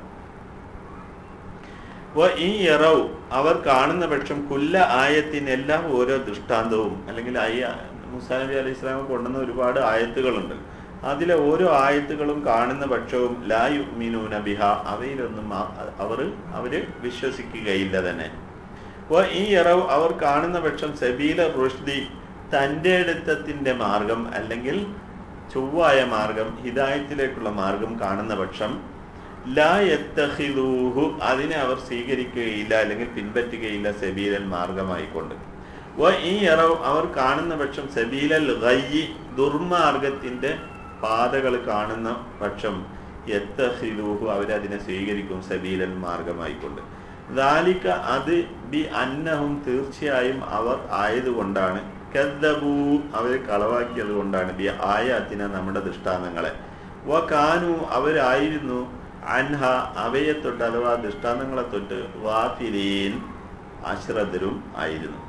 വ ഈ യറൗ അവർ കാണുന്ന പക്ഷം കുല്ല ആയത്തിനെല്ലാം ഓരോ ദൃഷ്ടാന്തവും അല്ലെങ്കിൽ അയ്യ മുസാ നബി അലൈഹി ഇസ്ലാമെ കൊണ്ടുവന്ന ഒരുപാട് ആയത്തുകളുണ്ട് അതിലെ ഓരോ ആയത്തുകളും കാണുന്ന പക്ഷവും ലാ യുമിനൂന ബിഹ അവയിലൊന്നും ആ- അവർ അവര് വിശ്വസിക്കുകയില്ല തന്നെ വ ഈ യറവ് അവർ കാണുന്ന പക്ഷം സബീല റുഷ്ദി തൻ്റെ അടുത്തത്തിന്റെ മാർഗം അല്ലെങ്കിൽ ചൊവ്വായ മാർഗം ഹിദായത്തിലേക്കുള്ള മാർഗം കാണുന്ന പക്ഷം ലാ യത്തഹിദൂഹു അതിനെ അവർ സ്വീകരിക്കുകയില്ല അല്ലെങ്കിൽ പിൻപറ്റുകയില്ല സബീലൻ മാർഗമായിക്കൊണ്ട് വ ഈ യറവ് അവർ കാണുന്ന പക്ഷം സബീലൽ ഗയ്യി ദുർമാർഗത്തിന്റെ പാതകൾ കാണുന്ന പക്ഷം യത്തഹിദൂഹു അവരതിനെ സ്വീകരിക്കും സബീലൻ മാർഗമായിക്കൊണ്ട് ദാലിക്ക അത് ബി അന്നഹും തീർച്ചയായും അവർ ആയതുകൊണ്ടാണ് കദ്ദബൂ അവർ കളവാക്കിയത് കൊണ്ടാണ് ബി ആയാത്തിന നമ്മുടെ ദൃഷ്ടാന്തങ്ങളെ വ കാനു അവരായിരുന്നു അൻഹ അവയെ തൊട്ട് അഥവാ ദൃഷ്ടാന്തങ്ങളെ തൊട്ട് വാഫിലീൻ അശ്രദ്ധരും ആയിരുന്നു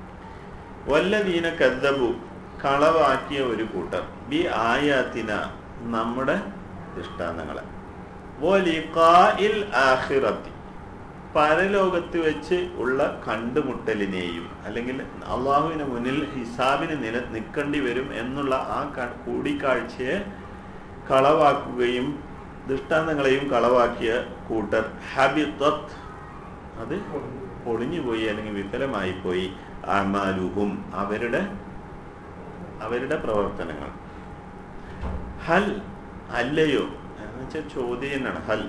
വല്ലദീന കദ്ദബു കളവാക്കിയ ഒരു കൂട്ടർ ബി ആയാത്തിന നമ്മുടെ ദൃഷ്ടാന്തങ്ങളെ വലിഖാഇൽ ആഖിറത്തി പരലോകത്ത് വെച്ച് ഉള്ള കണ്ടുമുട്ടലിനെയും അല്ലെങ്കിൽ അള്ളാഹുവിന് മുന്നിൽ ഹിസാബിന് നില നിൽക്കേണ്ടി വരും എന്നുള്ള ആ ക- കൂടിക്കാഴ്ചയെ കളവാക്കുകയും ദൃഷ്ടാന്തങ്ങളെയും കളവാക്കിയ കൂട്ടർ ഹബിത്വത്ത് അത് പൊളിഞ്ഞുപോയി അല്ലെങ്കിൽ വിഫലമായി പോയി അമാലുഹും അവരുടെ അവരുടെ പ്രവർത്തനങ്ങൾ ഹൽ അല്ലയോ എന്ന് വെച്ചാൽ ചോദ്യനാണ് ഹൽ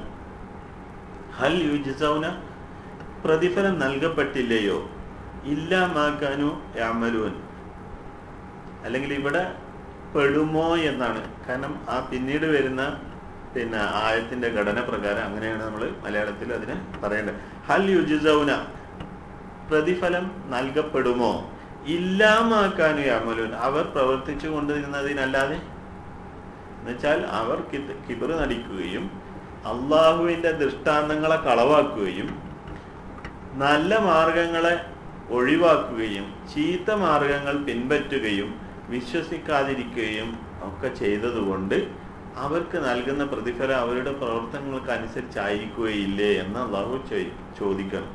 ഹൽ യുജിസൗന പ്രതിഫലം നൽകപ്പെട്ടില്ലയോ ഇല്ലാമാക്കാനു യാമലൂൻ അല്ലെങ്കിൽ ഇവിടെ പെടുമോ എന്നാണ് കാരണം ആ പിന്നീട് വരുന്ന പിന്നെ ആയത്തിന്റെ ഘടന പ്രകാരം അങ്ങനെയാണ് നമ്മൾ മലയാളത്തിൽ അതിനെ പറയേണ്ടത് ഹൽ യുജിസൗന പ്രതിഫലം നൽകപ്പെടുമോ ഇല്ലാമാക്കാനു യാമലൂൻ അവർ പ്രവർത്തിച്ചു കൊണ്ടിരുന്നതിനല്ലാതെ എന്നുവെച്ചാൽ അവർ കിബർ നടിക്കുകയും അള്ളാഹുവിന്റെ ദൃഷ്ടാന്തങ്ങളെ കളവാക്കുകയും നല്ല മാർഗങ്ങളെ ഒഴിവാക്കുകയും ചീത്ത മാർഗങ്ങൾ പിൻപറ്റുകയും വിശ്വസിക്കാതിരിക്കുകയും ഒക്കെ ചെയ്തതുകൊണ്ട് അവർക്ക് നൽകുന്ന പ്രതിഫലം അവരുടെ പ്രവർത്തനങ്ങൾക്ക് അനുസരിച്ചായിരിക്കുകയില്ലേ എന്ന് അള്ളാഹു ചോ- ചോദിക്കണം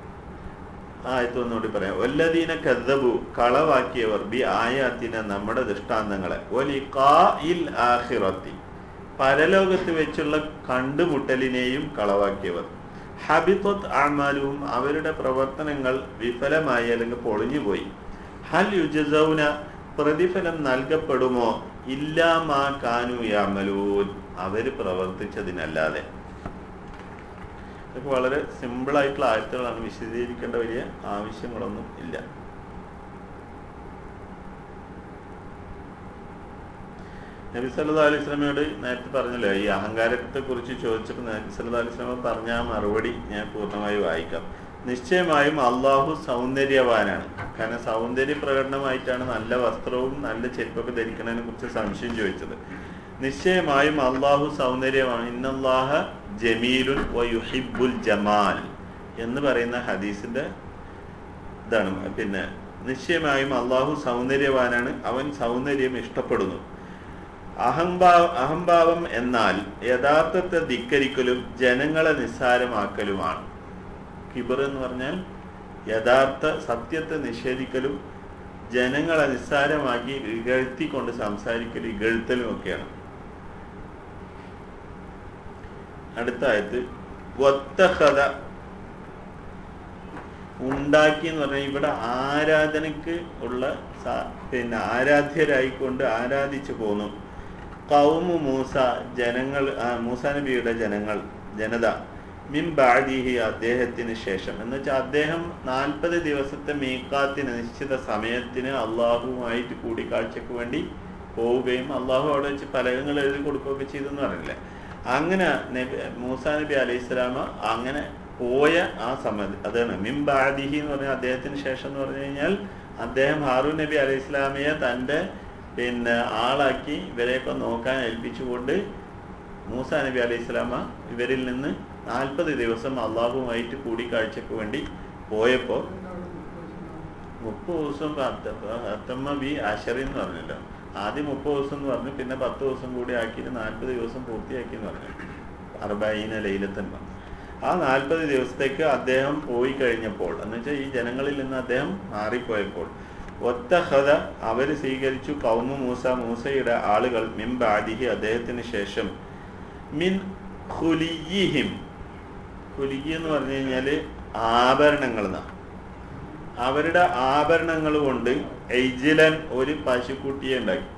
ആയത്ത് ഒന്നുകൂടി പറയാം ഒല്ലദീന കദ്ദബു കളവാക്കിയവർ ബി ആയാത്തിന നമ്മുടെ ദൃഷ്ടാന്തങ്ങളെ ഒലിഖാഇൽ ആഖിറത്തി പരലോകത്ത് വെച്ചുള്ള കണ്ടുമുട്ടലിനെയും കളവാക്കിയവർ ഹബിത്വത്ത് ആമാലും അവരുടെ പ്രവർത്തനങ്ങൾ വിഫലമായി അല്ലെങ്കിൽ പൊളിഞ്ഞുപോയി ഹൽ യുജസൗന പ്രതിഫലം നൽകപ്പെടുമോ ഇല്ലാമാ കാനു യാമലൂൻ അവര് പ്രവർത്തിച്ചതിനല്ലാതെ ഇതൊക്കെ വളരെ സിമ്പിൾ ആയിട്ടുള്ള ആയത്തുകളാണ് വിശദീകരിക്കേണ്ട വലിയ ആവശ്യങ്ങളൊന്നും ഇല്ല നബി സല്ലല്ലാഹു അലൈഹി സ്വലമയോട് നേരത്തെ പറഞ്ഞല്ലോ ഈ അഹങ്കാരത്തെ കുറിച്ച് ചോദിച്ചപ്പോൾ നബി സല്ലല്ലാഹു അലൈഹി സ്വലമ പറഞ്ഞ ആ മറുപടി ഞാൻ പൂർണ്ണമായി വായിക്കാം നിശ്ചയമായും അള്ളാഹു സൗന്ദര്യവാനാണ് കാരണം സൗന്ദര്യ പ്രകടനമായിട്ടാണ് നല്ല വസ്ത്രവും നല്ല ചെരുപ്പൊക്കെ ധരിക്കുന്നതിനെ കുറിച്ച് സംശയം ചോദിച്ചത് നിശ്ചയമായും അള്ളാഹു സൗന്ദര്യമാണ് ഇന്നല്ലാഹ ജമീലുൻ വയുഹിബുൽ ജമാൽ എന്ന് പറയുന്ന ഹദീസിന്റെ ഇതാണ് പിന്നെ നിശ്ചയമായും അള്ളാഹു സൗന്ദര്യവാനാണ് അവൻ സൗന്ദര്യം ഇഷ്ടപ്പെടുന്നു അഹംഭാവ അഹംഭാവം എന്നാൽ യഥാർത്ഥത്തെ ധിക്കരിക്കലും ജനങ്ങളെ നിസ്സാരമാക്കലുമാണ് കിബർ എന്ന് പറഞ്ഞാൽ യഥാർത്ഥ സത്യത്തെ നിഷേധിക്കലും ജനങ്ങളെ നിസ്സാരമാക്കി ഇകഴ്ത്തിക്കൊണ്ട് സംസാരിക്കലും ഇകഴ്ത്തലും ഒക്കെയാണ് അടുത്ത ആയത്ത് വത്തഹത ഉണ്ടാക്കി എന്ന് പറഞ്ഞാൽ ഇവിടെ ആരാധനക്ക് ഉള്ള സ- പിന്നെ ആരാധ്യരായിക്കൊണ്ട് ആരാധിച്ചു പോന്നു കൗമു മൂസ ജനങ്ങൾ ആ, മൂസ നബിയുടെ ജനങ്ങൾ ജനത മിൻ ബാദിഹി അദ്ദേഹത്തിന് ശേഷം എന്ന് വെച്ചാൽ അദ്ദേഹം നാൽപ്പത് ദിവസത്തെ മീക്കാത്തിന് നിശ്ചിത സമയത്തിന് അള്ളാഹുവുമായിട്ട് കൂടിക്കാഴ്ചക്ക് വേണ്ടി പോവുകയും അള്ളാഹു അവിടെ വെച്ച് പലകങ്ങൾ എഴുതി കൊടുക്കുകയൊക്കെ ചെയ്തെന്ന് പറഞ്ഞില്ലേ അങ്ങനെ നബി മൂസ നബി അലൈഹി സ്വലാമ അങ്ങനെ പോയ ആ സമയത്ത് അതാണ് മിംബാദിഹി എന്ന് പറഞ്ഞാൽ അദ്ദേഹത്തിന് ശേഷം എന്ന് പറഞ്ഞു കഴിഞ്ഞാൽ അദ്ദേഹം ഹാറൂൻ നബി അലൈഹി സ്വലാമയെ തൻ്റെ പിന്നെ ആളാക്കി ഇവരെയൊക്കെ നോക്കാൻ ഏൽപ്പിച്ചുകൊണ്ട് മൂസ നബി അലൈഹി സ്വലാമ ഇവരിൽ നിന്ന് നാൽപ്പത് ദിവസം അള്ളാഹുമായിട്ട് കൂടിക്കാഴ്ചക്ക് വേണ്ടി പോയപ്പോൾ മുപ്പത് ദിവസം അത്തമ്മ ബി അഷറി എന്ന് പറഞ്ഞല്ലോ ആദ്യം മുപ്പത് ദിവസം എന്ന് പറഞ്ഞു പിന്നെ പത്ത് ദിവസം കൂടി ആക്കിയിട്ട് നാൽപ്പത് ദിവസം പൂർത്തിയാക്കി എന്ന് പറഞ്ഞു അർബൈന ലൈലത്തന്മ ആ നാൽപ്പത് ദിവസത്തേക്ക് അദ്ദേഹം പോയി കഴിഞ്ഞപ്പോൾ എന്ന് വെച്ചാൽ ഈ ജനങ്ങളിൽ നിന്ന് അദ്ദേഹം മാറിപ്പോയപ്പോൾ ഒത്തഹത അവർ സ്വീകരിച്ചു കൗമു മൂസ മൂസയുടെ ആളുകൾ മിൻ ബാദിഹി അദ്ദേഹത്തിന് ശേഷം മിൻ ഹുലിയിഹിം ഹുലിയി എന്ന് പറഞ്ഞു കഴിഞ്ഞാല് ആഭരണങ്ങൾ എന്നാണ് അവരുടെ ആഭരണങ്ങൾ കൊണ്ട് എയ്ജിലൻ ഒരു പശുക്കുട്ടിയെ ഉണ്ടാക്കി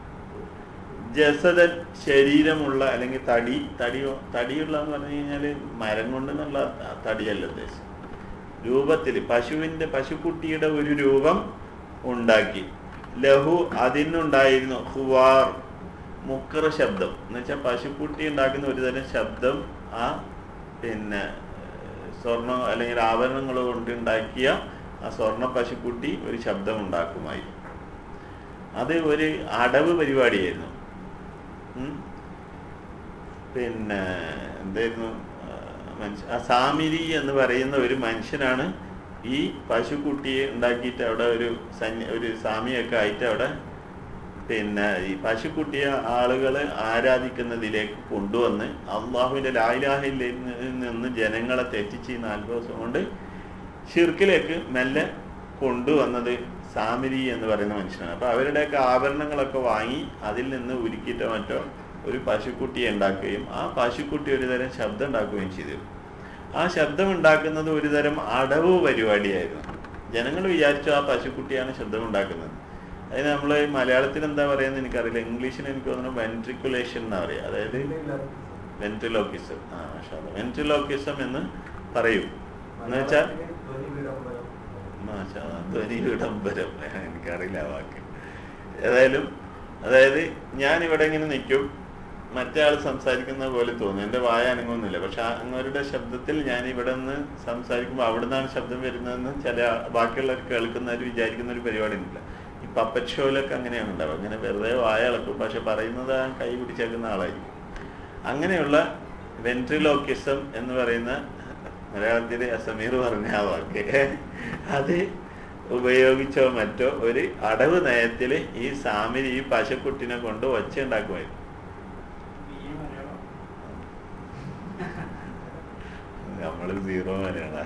ജസദൻ ശരീരമുള്ള അല്ലെങ്കിൽ തടി തടി തടിയുള്ള എന്ന് പറഞ്ഞു കഴിഞ്ഞാല് മരം കൊണ്ടെന്നുള്ള തടിയല്ല ഉദ്ദേശം രൂപത്തിൽ പശുവിന്റെ പശുക്കുട്ടിയുടെ ഒരു രൂപം ഉണ്ടാക്കി ലഹു അതിനുണ്ടായിരുന്നു ഹുവാർ മുക്കറ ശബ്ദം എന്ന് വെച്ചാൽ പശുക്കുട്ടി ഉണ്ടാക്കുന്ന ഒരു തരം ശബ്ദം ആ പിന്നെ സ്വർണം അല്ലെങ്കിൽ ആഭരണങ്ങൾ കൊണ്ട് ഉണ്ടാക്കിയ ആ സ്വർണ്ണ പശുക്കുട്ടി ഒരു ശബ്ദം ഉണ്ടാക്കുമായിരുന്നു അത് ഒരു അടവ് പരിപാടിയായിരുന്നു ഉം. പിന്നെ എന്തായിരുന്നു ആ, മനുഷ്യ ആ സാമിരി എന്ന് പറയുന്ന ഒരു മനുഷ്യനാണ് ഈ പശുക്കുട്ടിയെ ഉണ്ടാക്കിയിട്ട് അവിടെ ഒരു സന്യ ഒരു സാമിയൊക്കെ ആയിട്ട് അവിടെ പിന്നെ ഈ പശുക്കുട്ടിയെ ആളുകൾ ആരാധിക്കുന്നതിലേക്ക് കൊണ്ടുവന്ന് അള്ളാഹുവിന്റെ ലായിലാഹിൽ നിന്ന് ജനങ്ങളെ തെറ്റിച്ച് ഈ നാല് ദിവസം കൊണ്ട് ഷിർക്കിലേക്ക് മെല്ലെ കൊണ്ടുവന്നത് സാമിരി എന്ന് പറയുന്ന മനുഷ്യനാണ് അപ്പൊ അവരുടെയൊക്കെ ആഭരണങ്ങളൊക്കെ വാങ്ങി അതിൽ നിന്ന് ഉരുക്കിയിട്ടോ മറ്റോ ഒരു പശുക്കുട്ടിയെ ഉണ്ടാക്കുകയും ആ പശുക്കുട്ടി ഒരു തരം ശബ്ദം ഉണ്ടാക്കുകയും ചെയ്തു ആ ശബ്ദം ഉണ്ടാക്കുന്നത് ഒരു തരം അടവ് പരിപാടിയായിരുന്നു ജനങ്ങൾ വിചാരിച്ചു ആ പശുക്കുട്ടിയാണ് ശബ്ദം ഉണ്ടാക്കുന്നത് അതിന് നമ്മൾ മലയാളത്തിൽ എന്താ പറയുന്നത് എനിക്കറിയില്ല ഇംഗ്ലീഷിൽ എനിക്ക് തോന്നുന്നു വെൻട്രിക്കുലേഷൻ എന്നാ പറയുക അതായത് വെൻട്രിലോക്കിസം ആ വെൻട്രിലോക്കിസം എന്ന് പറയും എന്ന് വെച്ചാൽ മാഷാ, ധ്വനി വിടംബരം എനിക്കറിയില്ല ആ വാക്ക് ഏതായാലും അതായത് ഞാൻ ഇവിടെ ഇങ്ങനെ നിൽക്കും മറ്റേ ആൾ സംസാരിക്കുന്ന പോലെ തോന്നും എന്റെ വായ അനങ്ങുന്നില്ല പക്ഷെ അങ്ങവരുടെ ശബ്ദത്തിൽ ഞാൻ ഇവിടെ നിന്ന് സംസാരിക്കുമ്പോൾ അവിടെ നിന്നാണ് ശബ്ദം വരുന്നതെന്ന് ചില ബാക്കിയുള്ളവർ കേൾക്കുന്നവർ വിചാരിക്കുന്ന ഒരു പരിപാടി ഉണ്ടല്ല ഈ പപ്പറ്റ് ഷോയിലൊക്കെ അങ്ങനെയാണ് ഉണ്ടാവുക അങ്ങനെ വെറുതെ വായ ഇളക്കും പക്ഷെ പറയുന്നത് ആ കൈ പിടിച്ചേക്കുന്ന ആളായിരിക്കും അങ്ങനെയുള്ള വെൻട്രിലോക്കിസം എന്ന് പറയുന്ന മലയാളത്തിൽ സമീർ പറഞ്ഞ ആ വാക്ക് അത് ഉപയോഗിച്ചോ മറ്റോ ഒരു അടവ് നയത്തില് ഈ സാമിരി ഈ പശുക്കുട്ടിനെ കൊണ്ട് ഒച്ച ഉണ്ടാക്കുമായിരുന്നു നമ്മള് സീറോ വരെയാണ്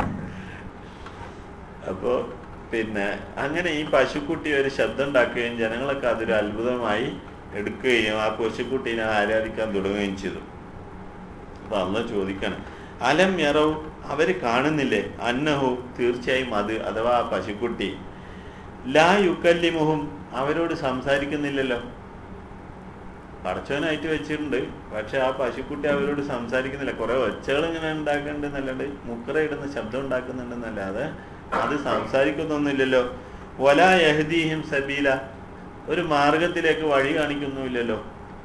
അപ്പോ പിന്നെ അങ്ങനെ ഈ പശുക്കുട്ടി ഒരു ശബ്ദം ഉണ്ടാക്കുകയും ജനങ്ങളൊക്കെ അതൊരു അത്ഭുതമായി എടുക്കുകയും ആ പശുക്കുട്ടീനെ ആരാധിക്കാൻ തുടങ്ങുകയും ചെയ്തു അപ്പൊ അള്ള ചോദിക്കണം അലം യറവ് അവര് കാണുന്നില്ലേ അന്നഹു തീർച്ചയായും അത് അഥവാ ആ പശുക്കുട്ടി ലാ യുക്കല്ലിമുഹും അവരോട് സംസാരിക്കുന്നില്ലല്ലോ പടച്ചവനായിട്ട് വെച്ചിട്ടുണ്ട് പക്ഷെ ആ പശുക്കുട്ടി അവരോട് സംസാരിക്കുന്നില്ല കുറെ ഒച്ചകൾ ഇങ്ങനെ ഉണ്ടാക്കുന്നുണ്ടെന്നല്ലാണ്ട് മുക്കറ ഇടുന്ന ശബ്ദം ഉണ്ടാക്കുന്നുണ്ടെന്നല്ലാതെ അത് സംസാരിക്കുന്നൊന്നുമില്ലല്ലോ വല യഹദീഹിം സബീല ഒരു മാർഗത്തിലേക്ക് വഴി കാണിക്കുന്നുമില്ലല്ലോ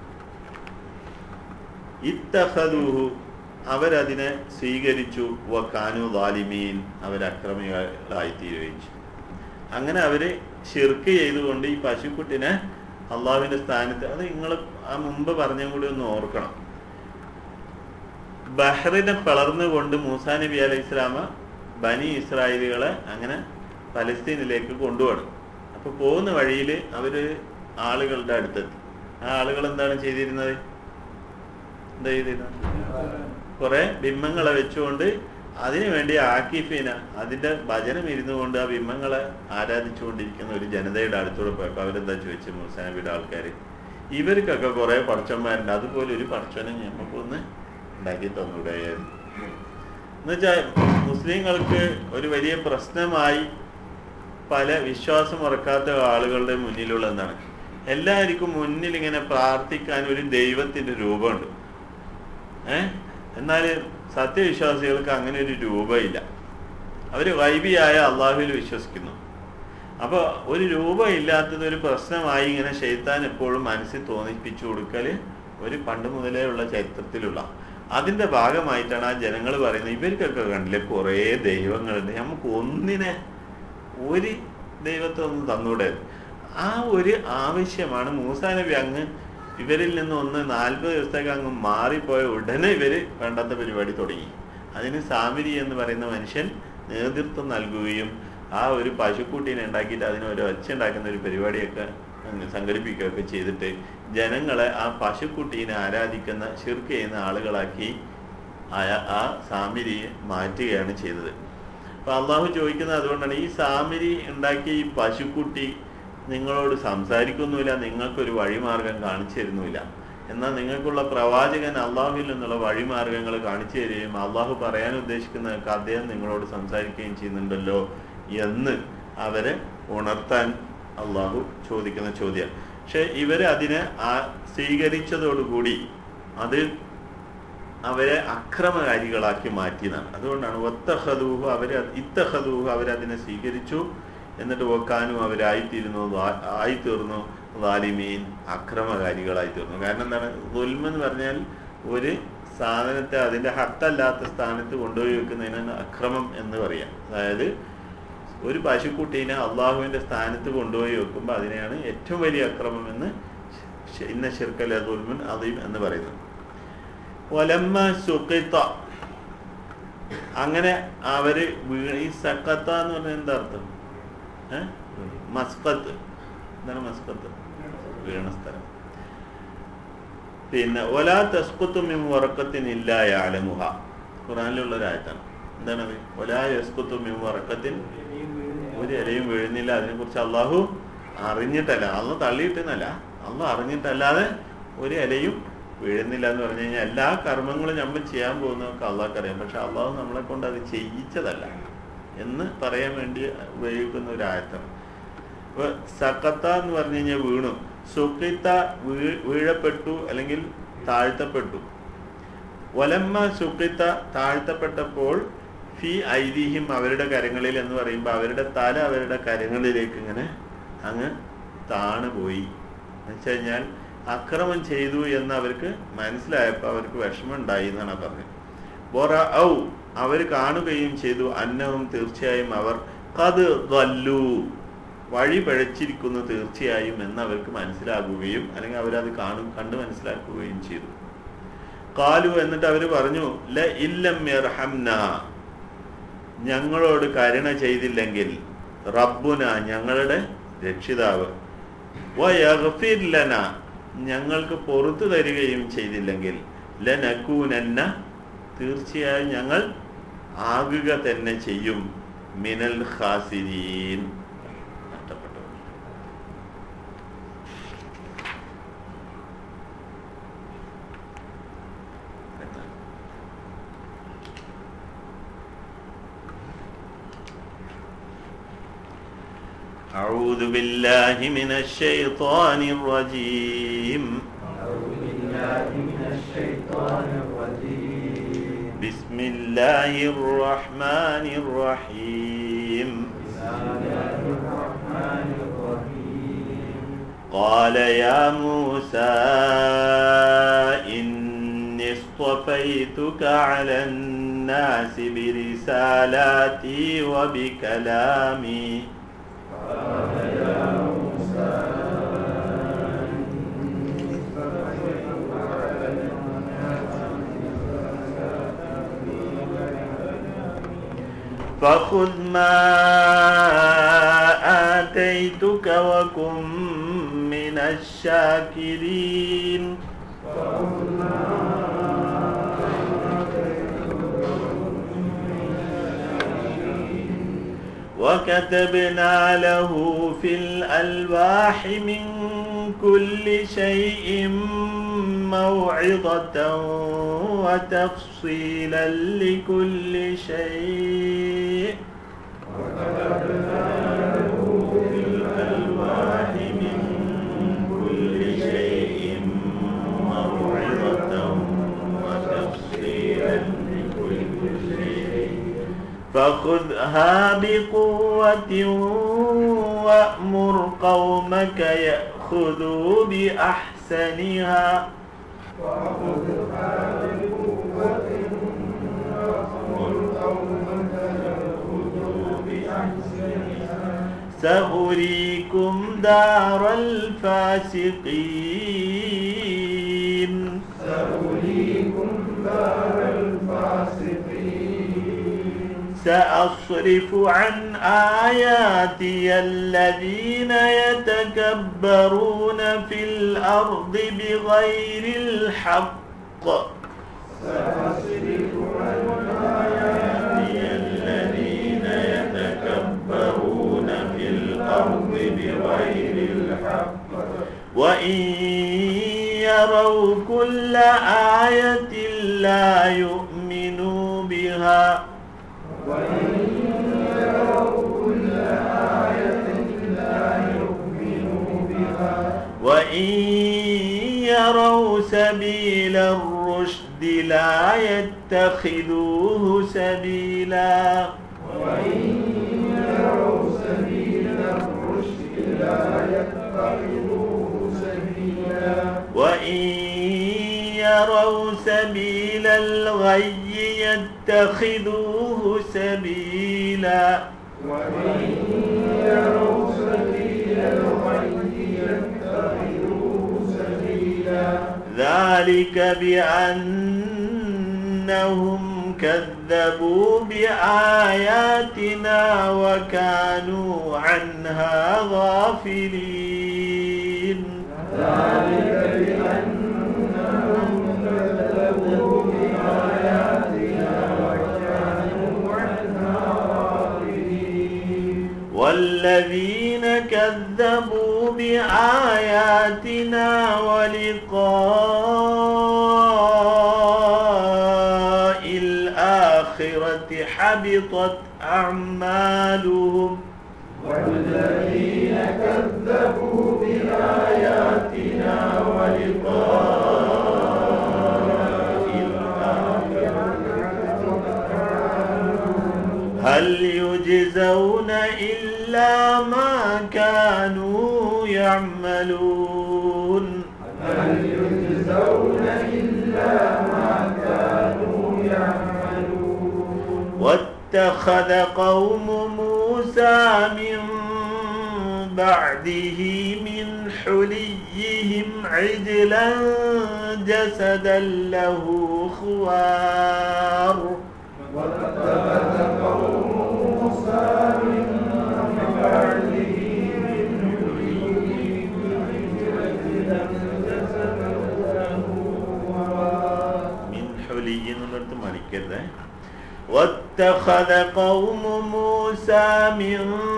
ഇത്തഹദൂഹു അവരതിനെ സ്വീകരിച്ചു വക്കാനു ദാലിമീൻ അവരക്രമികളായി തീരുകയും ചെയ്തു അങ്ങനെ അവര് ഷിർക്ക് ചെയ്തുകൊണ്ട് ഈ പശുക്കുട്ടിനെ അള്ളാഹുവിന്റെ സ്ഥാനത്ത് അത് നിങ്ങൾ ആ മുമ്പ് പറഞ്ഞും കൂടി ഒന്ന് ഓർക്കണം ബഹ്റിനെ പിളർന്നുകൊണ്ട് മൂസാ നബി അലൈഹി ഇസ്ലാമ ബനി ഇസ്രായേലുകളെ അങ്ങനെ പലസ്തീനിലേക്ക് കൊണ്ടുപോകണം അപ്പൊ പോകുന്ന വഴിയിൽ അവര് ആളുകളുടെ അടുത്തെത്തി ആ ആളുകൾ എന്താണ് ചെയ്തിരുന്നത് എന്താ ചെയ്തിരുന്നത് കുറെ ബിംബങ്ങളെ വെച്ചുകൊണ്ട് അതിനു വേണ്ടി ആക്കിഫീന അതിന്റെ ഭജനം ഇരുന്നു കൊണ്ട് ആ ബിംബങ്ങളെ ആരാധിച്ചുകൊണ്ടിരിക്കുന്ന ഒരു ജനതയുടെ അടുത്തൂടെ പോയപ്പോ അവരെന്താ ചോദിച്ചു മൂസാനബിയുടെ ആൾക്കാർ ഇവർക്കൊക്കെ കുറെ പടച്ചന്മാരുണ്ട് അതുപോലെ ഒരു പടച്ചനെ ഞമ്മക്കൊന്ന് ഉണ്ടാക്കി തന്നൂടെയായിരുന്നു എന്നുവെച്ചാൽ മുസ്ലിങ്ങൾക്ക് ഒരു വലിയ പ്രശ്നമായി പല വിശ്വാസം ഉറക്കാത്ത ആളുകളുടെ മുന്നിലുള്ള എന്താണ് എല്ലാവർക്കും മുന്നിൽ ഇങ്ങനെ പ്രാർത്ഥിക്കാൻ ഒരു ദൈവത്തിന്റെ രൂപമുണ്ട് ഏ എന്നാൽ സത്യവിശ്വാസികൾക്ക് അങ്ങനെ ഒരു രൂപമില്ല അവർ വൈബിയായ അള്ളാഹുവിൽ വിശ്വസിക്കുന്നു അപ്പോൾ ഒരു രൂപമില്ലാത്തത് ഒരു പ്രശ്നമായി ഇങ്ങനെ ഷെയ്ത്താൻ എപ്പോഴും മനസ്സിൽ തോന്നിപ്പിച്ചു കൊടുക്കൽ ഒരു പണ്ട് മുതലേ ഉള്ള ചരിത്രത്തിലുള്ള അതിന്റെ ഭാഗമായിട്ടാണ് ആ ജനങ്ങൾ പറയുന്നത് ഇവർക്കൊക്കെ കണ്ടില്ലേ കുറേ ദൈവങ്ങളുണ്ട് നമുക്ക് ഒന്നിനെ ഒരു ദൈവത്തെ ഒന്ന് തന്നൂടെ ആ ഒരു ആവശ്യമാണ് മൂസാ നബി അങ്ങ് ഇവരിൽ നിന്ന് ഒന്ന് നാൽപ്പത് ദിവസത്തേക്ക് അങ്ങ് മാറിപ്പോയ ഉടനെ ഇവര് വേണ്ടാത്ത പരിപാടി തുടങ്ങി അതിന് സാമിരി എന്ന് പറയുന്ന മനുഷ്യൻ നേതൃത്വം നൽകുകയും ആ ഒരു പശുക്കുട്ടീനെ ഉണ്ടാക്കിയിട്ട് അതിന് ഒരു ഒച്ച ഉണ്ടാക്കുന്ന ഒരു പരിപാടിയൊക്കെ അങ്ങ് സംഘടിപ്പിക്കുകയൊക്കെ ചെയ്തിട്ട് ജനങ്ങളെ ആ പശുക്കുട്ടീനെ ആരാധിക്കുന്ന ശിർക്ക് ചെയ്യുന്ന ആളുകളാക്കി ആ- ആ സാമിരിയെ മാറ്റുകയാണ് ചെയ്തത് അപ്പൊ അള്ളാഹു ചോദിക്കുന്നത് അതുകൊണ്ടാണ് ഈ സാമിരി ഉണ്ടാക്കിയ ഈ പശുക്കുട്ടി നിങ്ങളോട് സംസാരിക്കുന്നുമില്ല നിങ്ങൾക്കൊരു വഴിമാർഗം കാണിച്ചു തരുന്നുമില്ല എന്നാൽ നിങ്ങൾക്കുള്ള പ്രവാചകൻ അള്ളാഹുവിൽ നിന്നുള്ള വഴിമാർഗങ്ങൾ കാണിച്ചു തരികയും അള്ളാഹു പറയാൻ ഉദ്ദേശിക്കുന്ന അദ്ദേഹം നിങ്ങളോട് സംസാരിക്കുകയും ചെയ്യുന്നുണ്ടല്ലോ എന്ന് അവരെ ഉണർത്താൻ അള്ളാഹു ചോദിക്കുന്ന ചോദ്യം പക്ഷെ ഇവര് അതിനെ ആ സ്വീകരിച്ചതോടുകൂടി അത് അവരെ അക്രമകാരികളാക്കി മാറ്റിയതാണ് അതുകൊണ്ടാണ് ഒത്തഹദൂഹു അവര് ഇത്തഹദൂഹു അവരതിനെ സ്വീകരിച്ചു എന്നിട്ട് വെക്കാനും അവരായിത്തീരുന്നു ദാ- ആയിത്തീർന്നു വാലിമീൻ അക്രമകാരികളായി തീർന്നു കാരണം എന്താണ് ദുൽമ എന്ന് പറഞ്ഞാൽ ഒരു സാധനത്തെ അതിന്റെ ഹത്തല്ലാത്ത സ്ഥാനത്ത് കൊണ്ടുപോയി വെക്കുന്നതിനാണ് അക്രമം എന്ന് പറയാം അതായത് ഒരു പശുക്കുട്ടീനെ അള്ളാഹുവിന്റെ സ്ഥാനത്ത് കൊണ്ടുപോയി വെക്കുമ്പോൾ അതിനെയാണ് ഏറ്റവും വലിയ അക്രമം എന്ന് ശ- ഇന്ന ഷിർക്കൽ ദുൽമുൻ അദീം എന്ന് പറയുന്നത് ഒലമ്മ സുഖിത്ത അങ്ങനെ അവര് വീ- ഈ സക്കത്ത എന്ന് പറഞ്ഞാൽ എന്താ അർത്ഥം ഏ? മസ്കത്ത് എന്താണ് മസ്കത്ത് വീണ സ്ഥലം പിന്നെ ഒലാ തസ്കുത്തും ഉറക്കത്തിനില്ല യാലമുഹ ഖുറാനിലുള്ള ഒരു ആയത്താണ് എന്താണത് ഒലാ യസ്കുത്തും ഉറക്കത്തിൻ ഒരു ഇലയും വീഴുന്നില്ല അതിനെ കുറിച്ച് അള്ളാഹു അറിഞ്ഞിട്ടല്ല അന്ന് തള്ളിയിട്ടെന്നല്ല അള്ളാഹ് അറിഞ്ഞിട്ടല്ലാതെ ഒരു ഇലയും വീഴുന്നില്ല എന്ന് പറഞ്ഞു കഴിഞ്ഞാൽ എല്ലാ കർമ്മങ്ങളും നമ്മൾ ചെയ്യാൻ പോകുന്നതൊക്കെ അള്ളാഹ്ക്ക് അറിയാം പക്ഷെ അള്ളാഹു നമ്മളെ കൊണ്ട് അത് ചെയ്യിച്ചതല്ല എന്ന് പറയാൻ വേണ്ടി ഉപയോഗിക്കുന്ന ഒരു ആയത്താണ് അപ്പൊ സക്കത്ത എന്ന് പറഞ്ഞു കഴിഞ്ഞാൽ വീണു സുഖിത്ത വീ- വീഴപ്പെട്ടു അല്ലെങ്കിൽ താഴ്ത്തപ്പെട്ടു ഒലമ്മ സുഖിത്ത താഴ്ത്തപ്പെട്ടപ്പോൾ ഫി ഐതിഹ്യം അവരുടെ കരങ്ങളിൽ എന്ന് പറയുമ്പോൾ അവരുടെ തല അവരുടെ കരങ്ങളിലേക്ക് ഇങ്ങനെ അങ്ങ് താണു പോയി എന്നുവെച്ച് കഴിഞ്ഞാൽ അക്രമം ചെയ്തു എന്ന് അവർക്ക് മനസ്സിലായപ്പോൾ അവർക്ക് വിഷമം ഉണ്ടായി എന്നാണ് പറഞ്ഞത് ബൊറ ഔ അവർ കാണുകയും ചെയ്തു അന്നവും തീർച്ചയായും അവർ കത് വല്ലു വഴി പിഴച്ചിരിക്കുന്നു തീർച്ചയായും എന്ന് അവർക്ക് മനസ്സിലാകുകയും അല്ലെങ്കിൽ അവരത് കാണും കണ്ട് മനസ്സിലാക്കുകയും ചെയ്തു കാലു എന്നിട്ട് അവർ പറഞ്ഞു ല ഇല്ലം യർഹംന ഞങ്ങളോട് കരുണ ചെയ്തില്ലെങ്കിൽ റബ്ബുന ഞങ്ങളുടെ രക്ഷിതാവ് വയഗ്ഫിർ ലന ഞങ്ങൾക്ക് പുറത്തു തരികയും ചെയ്തില്ലെങ്കിൽ ലനക്കൂനന്ന തീർച്ചയായും ഞങ്ങൾ ആകുക തന്നെ ചെയ്യും മിനൽ ഖാസിരീൻ നഷ്ടപ്പെട്ടവർ أعوذ بالله من الشيطان الرجيم أعوذ بالله من الشيطان الرجيم بسم الله الرحمن الرحيم بسم الله الرحمن الرحيم قال يا موسى إني اصطفيتك على الناس برسالاتي وبكلامي قال يا موسى إني اصطفيتك على الناس فخذ ما آتيتك وكن من الشاكرين وكتبنا له في الألواح من كل شيء موعظة وتفصيلا لكل شيء في الألواح من كل شيء موعظة وتفصيلا لكل شيء فخذها بقوة وأمر قومك يأخذوا بأحسنها سأريكم دار الفاسقين سأريكم دار الفاسقين سأصرف عن آياتي الذين يتكبرون في الأرض بغير الحق سأصرف عن آياتي الذين يتكبرون في الأرض بغير الحق وإن يروا كل آية لا يؤمنوا بها وإن يروا كل آية لا يؤمنوا بها وإن يروا سبيل الرشد لا يتخذوه سبيلا وإن يروا سبيل الرشد لا يتخذوه سبيلا وإن يروا سبيل الغي يتخذوه سبيلا وإن يروا سبيل الغي يتخذوه سبيلا ذلك بأنهم كذبوا بآياتنا وكانوا عنها غافلين ذلك بأنهم كذبوا بآياتنا وكانوا عنها غافلين والذين كذبوا بآياتنا ولقاء الآخرة حبطت أعمالهم والذين كذبوا بآياتنا ولقاء هل يجزون إلا ما كانوا يعملون هل يجزون إلا ما كانوا يعملون واتخذ قوم موسى من بعده من حليهم عجلا جسدا له خوار واتخذ قوم موسى من بعده من حليهم عجلا جسدا له خوار من حلي എന്നുള്ളടത്ത് മണിക്കരുത് واتخذ قوم موسى من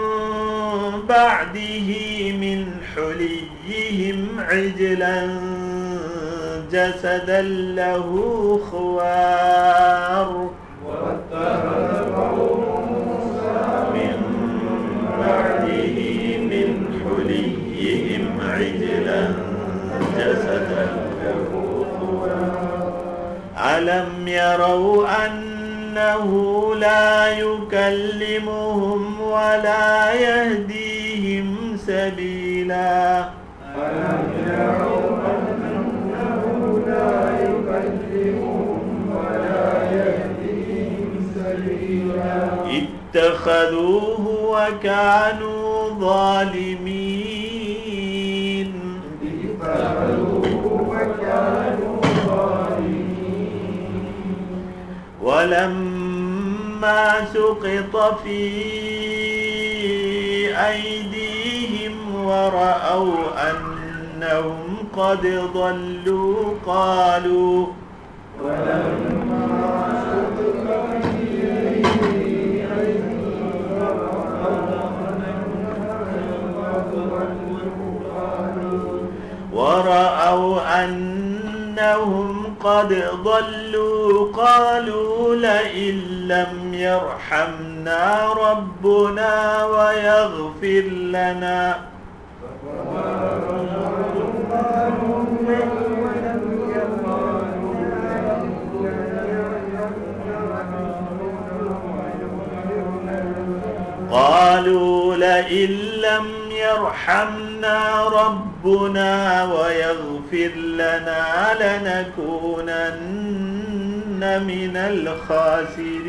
بعده من حليهم عجلا جسدا له خوار واتخذ قوم موسى من بعده ورأوا أنه لا يكلمهم ولا يهديهم سبيلا اتخذوه وكانوا ظالمين ولما سقط في أيديهم ورأوا أنهم قد ضلوا قالوا ورأوا أنهم قد ضلوا قالوا لئن لم يرحمنا ربنا ويغفر لنا قالوا لئن لم يرحمنا ربنا ويغفر لنا لنكونن من الخاسرين